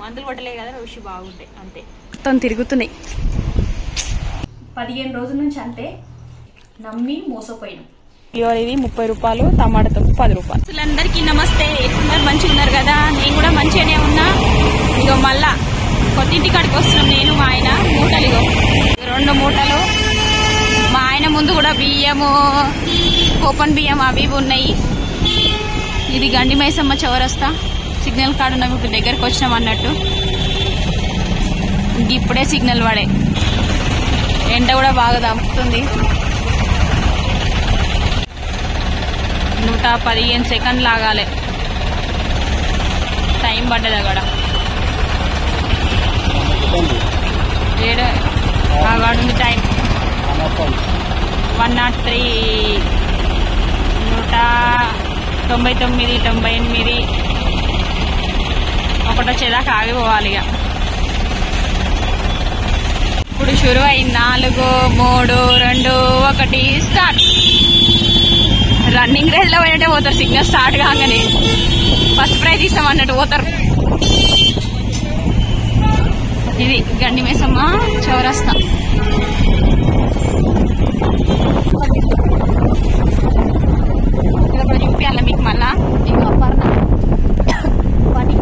మందులు కొట్టలే కదా రుచి బాగుంటాయి అంతే మొత్తం తిరుగుతున్నాయి పదిహేను రోజుల నుంచి అంతే నమ్మి మోసపోయినాం ఇవాళ ఇది ముప్పై రూపాయలు టమాటా తొక్కు పది రూపాయలు అసలు అందరికీ నమస్తే ఎట్లున్నారు మంచిగా ఉన్నారు కదా నేను కూడా మంచిగానే ఉన్నా ఇగో మళ్ళా కొత్తింటి కాడికి వస్తున్నాం నేను మా ఆయన మూటలు ఇగో రెండు మూటలు మా ఆయన ముందు కూడా బియ్యము ఓపెన్ బియ్యం అవి ఇవి ఉన్నాయి ఇది గండి మైసమ్మ చౌరస్తా సిగ్నల్ కాడ ఉన్నాం ఇప్పుడు దగ్గరకు వచ్చినాం అన్నట్టు ఇంక ఇప్పుడే సిగ్నల్ పడే ఎండ కూడా బాగా దంపుతుంది నూట పదిహేను సెకండ్లు ఆగాలి టైం పడ్డది అక్కడ ఏడు ఆగాడుంది టైం వన్ నాట్ త్రీ నూట తొంభై తొమ్మిది తొంభై ఎనిమిది ఒకటి వచ్చేదాకా ఆగిపోవాలి ఇక ఇప్పుడు షురు అయింది నాలుగు మూడు రెండు ఒకటి స్టార్ట్ రన్నింగ్ రేస్ లో పోయినట్టే పోతారు సిగ్నల్ స్టార్ట్ కాగానే ఫస్ట్ ప్రైజ్ ఇస్తాం అన్నట్టు పోతారు ఇది గండి మేసమ్మ చౌరస్తా ఇక్కడ చూపించాల మీకు మళ్ళా ఇక అపర్ణ పని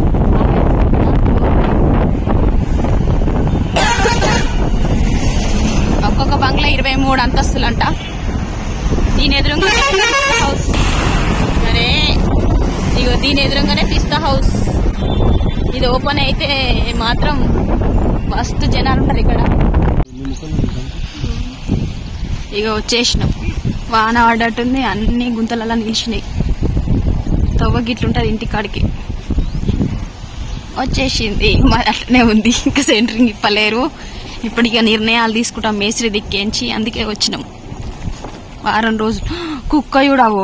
ఒక్కొక్క బంగ్లా ఇరవై మూడు అంతస్తులంట దీని ఎదురుగానే హౌస్ అరే ఇగో దీని ఎదురుగానే పిస్తా హౌస్ ఇది ఓపెన్ అయితే మాత్రం మస్తు జనాలు ఉంటారు ఇక్కడ ఇక వచ్చేసినాం వాన పడ్డట్టుంది అన్ని గుంతలలో నిలిచినాయి తవ్వ గిట్లుంటది ఇంటికాడికి వచ్చేసింది మరి అట్లనే ఉంది ఇంకా సెంటరింగ్ ఇప్పలేరు ఇప్పుడు ఇక నిర్ణయాలు తీసుకుంటాం మేస్త్రి దిక్కేంచి అందుకే వచ్చినాం వారం రోజులు కుక్క చూడవు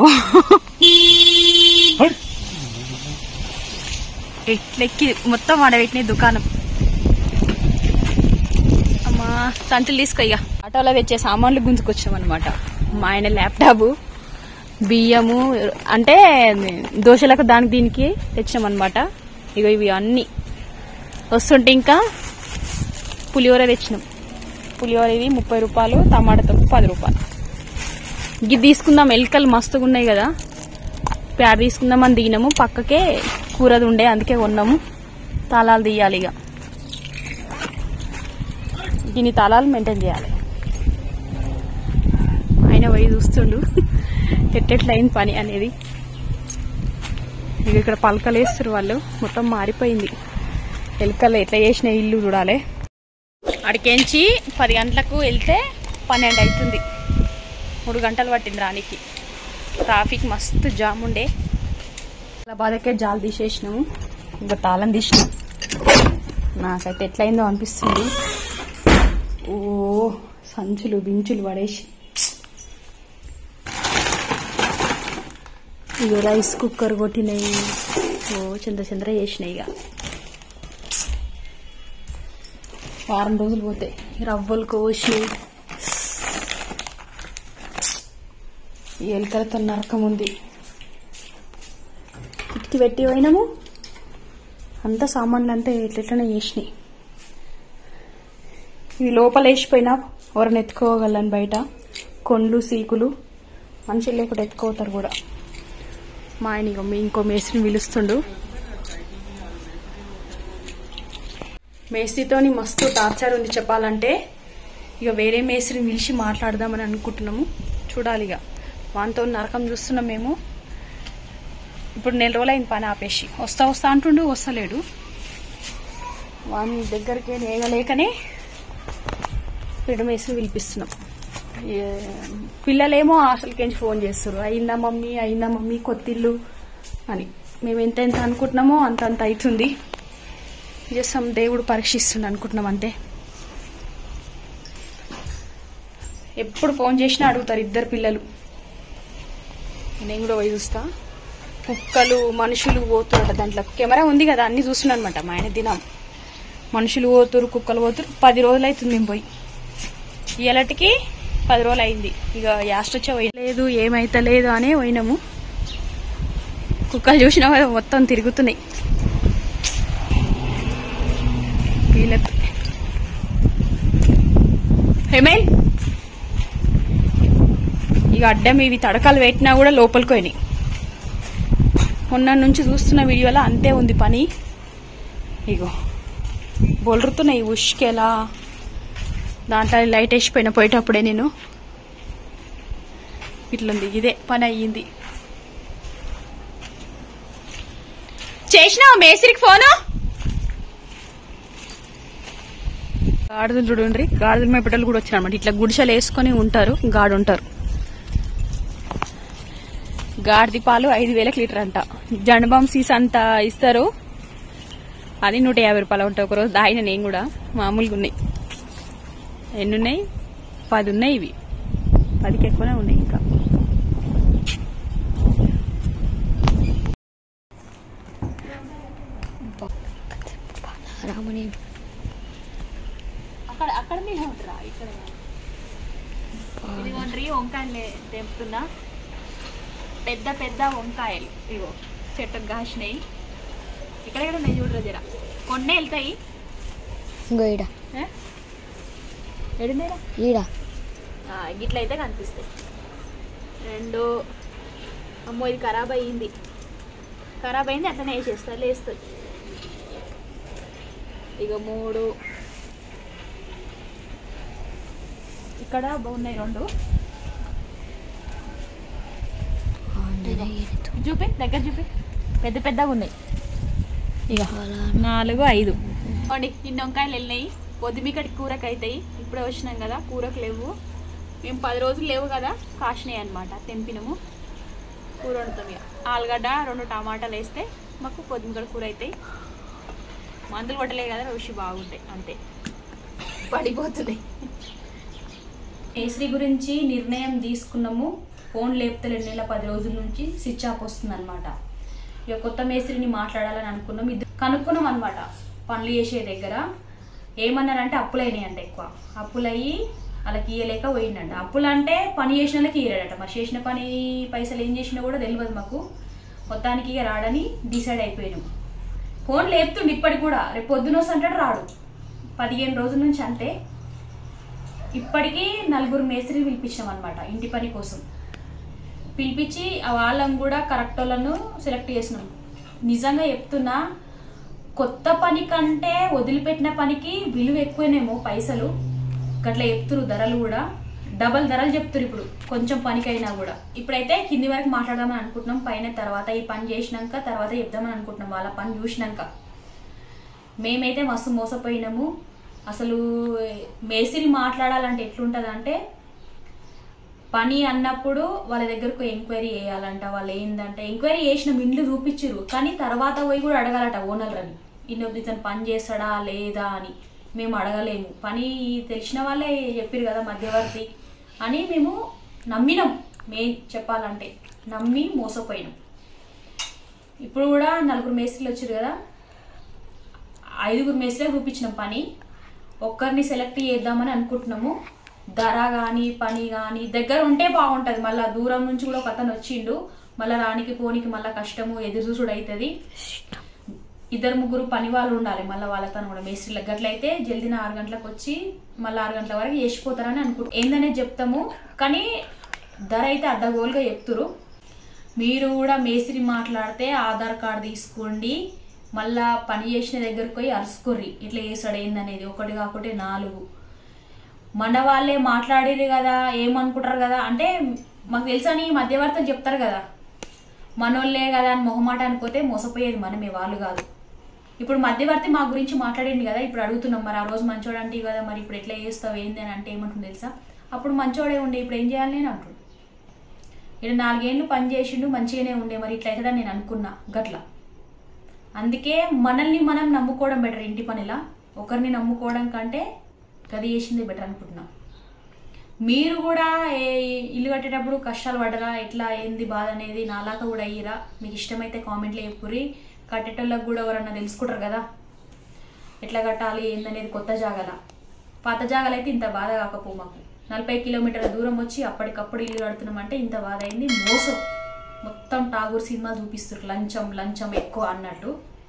ఎట్లెక్కి మొత్తం ఆడబెట్టిన దుకాణం అమ్మా సంచులు తీసుకో ఇక ఆటోలో తెచ్చే సామాన్లు గుంజుకొచ్చాం అనమాట మా ఆయన ల్యాప్టాప్ బియ్యము అంటే దోశలకు దానికి దీనికి తెచ్చాం అనమాట ఇగో ఇవి అన్ని వస్తుంటే ఇంకా పులిహోర తెచ్చినాం పులిహోర ఇది ముప్పై రూపాయలు టమాటా తొక్కు పది రూపాయలు ఇది తీసుకుందాం ఎలుకలు మస్తుగా ఉన్నాయి కదా ప్యాడ్ తీసుకుందామని దిగినాము పక్కకే కూరది ఉండే అందుకే కొన్నాము తాళాలు తీయాలి ఇక దీని తాళాలు మెయింటైన్ చేయాలి ఆయన పోయి చూస్తుండు ఎట్టెట్లయింది పని అనేది ఇక ఇక్కడ పలకలు వేస్తారు వాళ్ళు మొత్తం మారిపోయింది ఎలుకలు ఎట్లా చేసిన ఇల్లు చూడాలి అడికెంచి పది గంటలకు వెళ్తే పన్నెండు అవుతుంది మూడు గంటలు పట్టింది రానికి ట్రాఫిక్ మస్తు జామ్ ఉండే అలా బాధకే జాలు తీసేసినాము ఇంకా తాళం తీసినాం నాకైతే ఎట్లయిందో అనిపిస్తుంది ఓ సంచులు బించులు పడేసి ఇక రైస్ కుక్కర్ కొట్టినాయి ఓ చంద్ర చంద్ర చేసినాయి ఇక వారం రోజులు పోతాయి రవ్వలు కోసి ఈ ఎలుకలతో నరకం ఉంది కిటికీ పెట్టి పోయినాము అంత సామాన్లు అంతా ఎట్లెట్లనే చేసినాయి ఇవి లోపల వేసిపోయినా ఎవరిని ఎత్తుకోగలని బయట కొండ్లు సీకులు మనుషులు లేకుండా ఎత్తుకోతారు కూడా మా ఆయన ఇగో మీ ఇంకో మేస్త్రిని పిలుస్తుండు మేస్త్రితోని మస్తు టార్చర్ ఉంది చెప్పాలంటే ఇక వేరే మేస్త్రిని పిలిచి మాట్లాడదామని అనుకుంటున్నాము చూడాలి ఇక వానితో నరకం చూస్తున్నాం మేము ఇప్పుడు నెల రోజులు అయింది పని ఆపేసి వస్తా వస్తా అంటుండు వస్తలేడు వాని దగ్గరికి నేగలేకనే పిడ మేస్త్రిని పిలిపిస్తున్నాం ఏ- పిల్లలేమో హాస్టల్కి ఫోన్ చేస్తారు అయిందా మమ్మీ అయిందా మమ్మీ కొత్తిల్లు అని మేము ఎంత ఎంత అనుకుంటున్నామో అంత అంత అవుతుంది చేస్తాం దేవుడు పరీక్షిస్తుండ అనుకుంటున్నాం అంతే ఎప్పుడు ఫోన్ చేసినా అడుగుతారు ఇద్దరు పిల్లలు నేను కూడా పోయి చూస్తా కుక్కలు మనుషులు పోతురట దాంట్లో కెమెరా ఉంది కదా అన్ని చూస్తున్నాను అనమాట మా ఆయన దినం మనుషులు పోతురు కుక్కలు పోతురు పది రోజులు అవుతుంది మేము పోయి ఇలాంటికి పది రోజులు అయింది ఇక యాస్టొచ్చే పోయి లేదు ఏమైతే లేదు అనే పోయినాము కుక్కలు చూసినా కదా మొత్తం తిరుగుతున్నాయి వీళ్ళకి హేమేల్ ఇక అడ్డం ఇవి తడకలు పెట్టినా కూడా లోపలికి పోయినాయి మొన్న నుంచి చూస్తున్న వీడియోలో అంతే ఉంది పని ఇగో బొలరుతున్నాయి ఉష్కెలా దాంట్లో లైట్ వేసిపోయిన పోయేటప్పుడే నేను ఇట్లుంది ఇదే పని అయ్యింది చేసినావా మేస్త్రికి ఫోను గాడిదలు చూడండి గాడిదల మేపటలు కూడా వచ్చారనమాట ఇట్లా గుడిసెలు వేసుకొని ఉంటారు గాడు ఉంటారు గాడిది పాలు ఐదు వేలకు లీటర్ అంట జండబామ్ సీస్ అంత ఇస్తారు అది నూట యాభై రూపాయలు ఉంటాయి ఒకరోజు దాయిన నేను కూడా మామూలుగా ఉన్నాయి ఎన్ని ఉన్నాయి పది ఉన్నాయి ఇవి పదికి ఎక్కువనే ఉన్నాయి ఇంకా రాముని అక్కడ అక్కడ మీద ఉంటారా ఇక్కడ ఇదిగోండి వంకాయలు తెంపుతున్నా పెద్ద పెద్ద వంకాయలు ఇగో చెట్టుకు కాసినాయి ఇక్కడ ఇక్కడ ఉన్నాయి చూడరా జర కొన్నే వెళ్తాయి ఇంకో ఈడ ఎడున్నాయిరా ఈడ గిట్ల అయితే కనిపిస్తాయి రెండు అమ్మో ఇది ఖరాబ్ అయ్యింది ఖరాబ్ అయింది అట్లనే వేసేస్తారు లేస్తుంది ఇక మూడు ఇక్కడ బాగున్నాయి రెండు చూపి దగ్గర చూపి పెద్ద పెద్దగా ఉన్నాయి ఇక నాలుగు ఐదు అండి ఇన్ని వంకాయలు వెళ్ళినాయి పొద్దుమికటి కూరకు అవుతాయి ఇప్పుడే వచ్చినాం కదా కూరకు లేవు మేము పది రోజులు లేవు కదా కాసినాయి అనమాట తెంపినము కూర వండుతాం ఇక ఆలుగడ్డ రెండు టమాటాలు వేస్తే మాకు పొద్దుమికటి కూర అవుతాయి మందులు కొట్టలే కదా రుచి బాగుంటాయి అంతే పడిపోతుంది ఏసీ గురించి నిర్ణయం తీసుకున్నాము ఫోన్ లేపుతలే నెల పది రోజుల నుంచి స్విచ్ ఆఫ్ వస్తుంది అనమాట ఇక కొత్త మేస్త్రిని మాట్లాడాలని అనుకున్నాం ఇది కనుక్కున్నాం అనమాట పనులు చేసే దగ్గర ఏమన్నారంటే అప్పులైనాయి అంట ఎక్కువ అప్పులయ్యి వాళ్ళకి ఇయ్యలేక పోయిండంట అప్పులు అంటే పని చేసిన వాళ్ళకి ఇయ్యడట మరి చేసిన పని పైసలు ఏం చేసినా కూడా తెలియదు మాకు మొత్తానికి ఇక రాడని డిసైడ్ అయిపోయినాం ఫోన్ లేపుతుండు ఇప్పటికి కూడా రేపు పొద్దున వస్తుంటాడు రాడు పదిహేను రోజుల నుంచి అంతే ఇప్పటికీ నలుగురు మేస్త్రి పిలిపించాం అనమాట ఇంటి పని కోసం పిలిపించి ఆ వాళ్ళని కూడా కరెక్ట్ వాళ్ళను సెలెక్ట్ చేసినాం నిజంగా చెప్తున్నా కొత్త పని కంటే వదిలిపెట్టిన పనికి విలువ ఎక్కువనేమో పైసలు గట్లా చెప్తురు ధరలు కూడా డబల్ ధరలు చెప్తురు ఇప్పుడు కొంచెం పనికైనా కూడా ఇప్పుడైతే కింది వరకు మాట్లాడదామని అనుకుంటున్నాం పైన తర్వాత ఈ పని చేసినాక తర్వాత చెప్దామని అనుకుంటున్నాం వాళ్ళ పని చూసినాక మేమైతే మస్తు మోసపోయినాము అసలు మేస్త్రి మాట్లాడాలంటే ఎట్లుంటుంది అంటే పని అన్నప్పుడు వాళ్ళ దగ్గరకు ఎంక్వైరీ చేయాలంట వాళ్ళు ఏందంటే ఎంక్వైరీ చేసిన ఇండ్లు చూపించారు కానీ తర్వాత పోయి కూడా అడగాలట ఓనర్ అని ఇన్నొద్దు ఇతను పని చేస్తాడా లేదా అని మేము అడగలేము పని తెలిసిన వాళ్ళే చెప్పారు కదా మధ్యవర్తి అని మేము నమ్మినాం మెయిన్ చెప్పాలంటే నమ్మి మోసపోయినాం ఇప్పుడు కూడా నలుగురు మేస్త్రీలు వచ్చారు కదా ఐదుగురు మేస్త్రీలకు చూపించినాం పని ఒక్కరిని సెలెక్ట్ చేద్దామని అనుకుంటున్నాము ధర కానీ పని కానీ దగ్గర ఉంటే బాగుంటుంది మళ్ళీ దూరం నుంచి కూడా ఒక అతను వచ్చిండు మళ్ళీ రానికి పోనీకి మళ్ళీ కష్టము ఎదురు చూసుడు అవుతుంది ఇద్దరు ముగ్గురు పని వాళ్ళు ఉండాలి మళ్ళీ వాళ్ళతో కూడా మేస్త్రీలకు గట్లయితే జల్దిన ఆరు గంటలకు వచ్చి మళ్ళీ ఆరు గంటల వరకు చేసిపోతారని అనుకుంటు ఏందనేది చెప్తాము కానీ ధర అయితే అడ్డగోలుగా చెప్తురు మీరు కూడా మేస్త్రి మాట్లాడితే ఆధార్ కార్డు తీసుకోండి మళ్ళా పని చేసిన దగ్గరకు పోయి అరుచుకోర్రి ఇట్లా చేసాడు ఏందనేది ఒకటి కాకుంటే నాలుగు మన వాళ్ళే మాట్లాడిరు కదా ఏమనుకుంటారు కదా అంటే మాకు తెలుసని మధ్యవర్తులు చెప్తారు కదా మనోళ్ళే కదా అని మొహమాటానికి పోతే మోసపోయేది మనమే వాళ్ళు కాదు ఇప్పుడు మధ్యవర్తి మా గురించి మాట్లాడింది కదా ఇప్పుడు అడుగుతున్నాం మరి ఆ రోజు మంచోడు అంటే కదా మరి ఇప్పుడు ఎట్లా చేస్తావు ఏంది అని అంటే ఏమంటుంది తెలుసా అప్పుడు మంచోడే ఉండే ఇప్పుడు ఏం చేయాలి నేను అంటుండు ఇక్కడ నాలుగేళ్ళు పని చేసిండు మంచిగానే ఉండే మరి ఇట్లా అవుతుందని నేను అనుకున్నా గట్ల అందుకే మనల్ని మనం నమ్ముకోవడం బెటర్ ఇంటి పనిలా ఒకరిని నమ్ముకోవడం కంటే గది చేసింది బెటర్ అనుకుంటున్నా మీరు కూడా ఏ ఇల్లు కట్టేటప్పుడు కష్టాలు పడరా ఎట్లా ఏంది బాధ అనేది నాలాగా కూడా అయ్యిరా మీకు ఇష్టమైతే కామెంట్లో చెప్పుర్రి కట్టేటోళ్ళకి కూడా ఎవరన్నా తెలుసుకుంటారు కదా ఎట్లా కట్టాలి ఏందనేది కొత్త జాగల పాత జాగలు అయితే ఇంత బాధ కాకపో మాకు నలభై కిలోమీటర్ల దూరం వచ్చి అప్పటికప్పుడు ఇల్లు కడుతున్నామంటే ఇంత బాధ అయింది మోసం మొత్తం టాగూర్ సినిమా చూపిస్తారు లంచం లంచం ఎక్కువ అన్నట్టు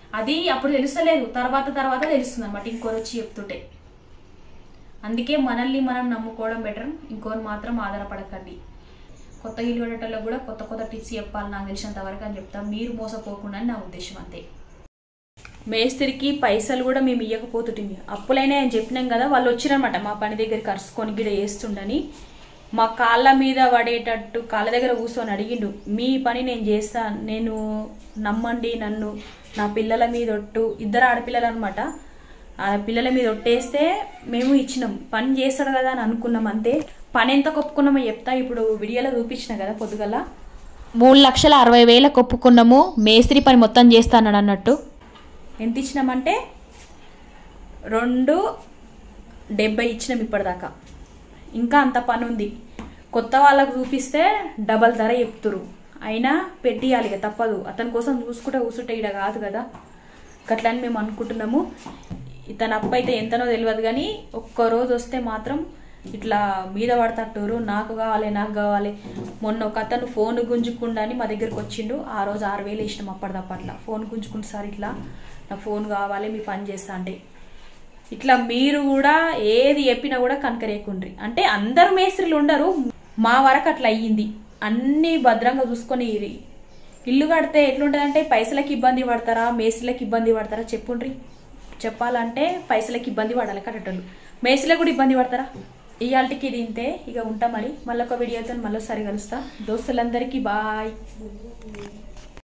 అది అప్పుడు తెలుస్తలేదు తర్వాత తర్వాత తెలుస్తుంది అనమాట ఇంకోరు వచ్చి చెప్తుంటే అందుకే మనల్ని మనం నమ్ముకోవడం బెటర్ ఇంకోరు మాత్రం ఆధారపడకండి కొత్త ఇల్లు కట్టేటోళ్ళకి కూడా కొత్త కొత్త టిప్స్ చెప్పాలి నాకు తెలిసినంత వరకు అని చెప్తా మీరు మోసపోకుండా అని నా ఉద్దేశం అంతే మేస్త్రికి పైసలు కూడా మేము ఇవ్వకపోతుంటిమి అప్పులైనా అని చెప్పినాం కదా వాళ్ళు వచ్చిరనమాట మా పని దగ్గర కరుచుకొని గిడ వేస్తుండని మా కాళ్ళ మీద పడేటట్టు కాళ్ళ దగ్గర కూర్చొని అడిగిండు మీ పని నేను చేస్తా నేను నమ్మండి నన్ను నా పిల్లల మీద ఒట్టు ఇద్దరు ఆడపిల్లలు అనమాట ఆ పిల్లల మీద ఒట్టేస్తే మేము ఇచ్చినాం పని చేస్తాడు కదా అని అనుకున్నాం అంతే పని ఎంత కొప్పుకున్నామో చెప్తా ఇప్పుడు వీడియోలో చూపించిన కదా పొద్దుగల మూడు లక్షల అరవై వేల కొప్పుకున్నాము మేస్త్రి పని మొత్తం చేస్తానని అన్నట్టు ఎంత ఇచ్చినామంటే రెండు డెబ్బై ఇచ్చినాం ఇప్పటిదాకా ఇంకా అంత పని ఉంది కొత్త వాళ్ళకు చూపిస్తే డబల్ ధర చెప్తురు అయినా పెట్టియాలి ఇక తప్పదు అతని కోసం చూసుకుంటే కూసుంటే ఇడ కాదు కదా గట్లని మేము అనుకుంటున్నాము ఇతను అప్పు అయితే ఎంతనో తెలియదు కానీ ఒక్క రోజు వస్తే మాత్రం ఇట్లా మీద పడతట్టురు నాకు కావాలి నాకు కావాలి మొన్న ఒక అతను ఫోన్ గుంజుకుండా అని మా దగ్గరికి వచ్చిండు ఆ రోజు ఆరు వేలు వేసినాం అప్పటిదప్పట్లా ఫోన్ గుంజుకుంటు సార్ ఇట్లా నా ఫోన్ కావాలి మీ పని చేస్తా అంటే ఇట్లా మీరు కూడా ఏది చెప్పినా కూడా కనకరేకుండ్రి అంటే అందరు మేస్త్రీలు ఉండరు మా వరకు అట్లా అయ్యింది అన్ని భద్రంగా చూసుకొని ఇరి. ఇల్లు కడితే ఎట్లుంటుందంటే పైసలకి ఇబ్బంది పడతారా మేస్త్రీలకు ఇబ్బంది పడతారా చెప్పుండ్రి చెప్పాలంటే పైసలకి ఇబ్బంది పడాలి కట్టేటోళ్ళు మేస్త్రీలకు కూడా ఇబ్బంది పడతారా ఇవాళకి ఇది ఇంతే ఇక ఉంటా మరి మళ్ళీ ఒక వీడియోతో మళ్ళీ సరి కలుస్తా దోస్తులందరికీ బాయ్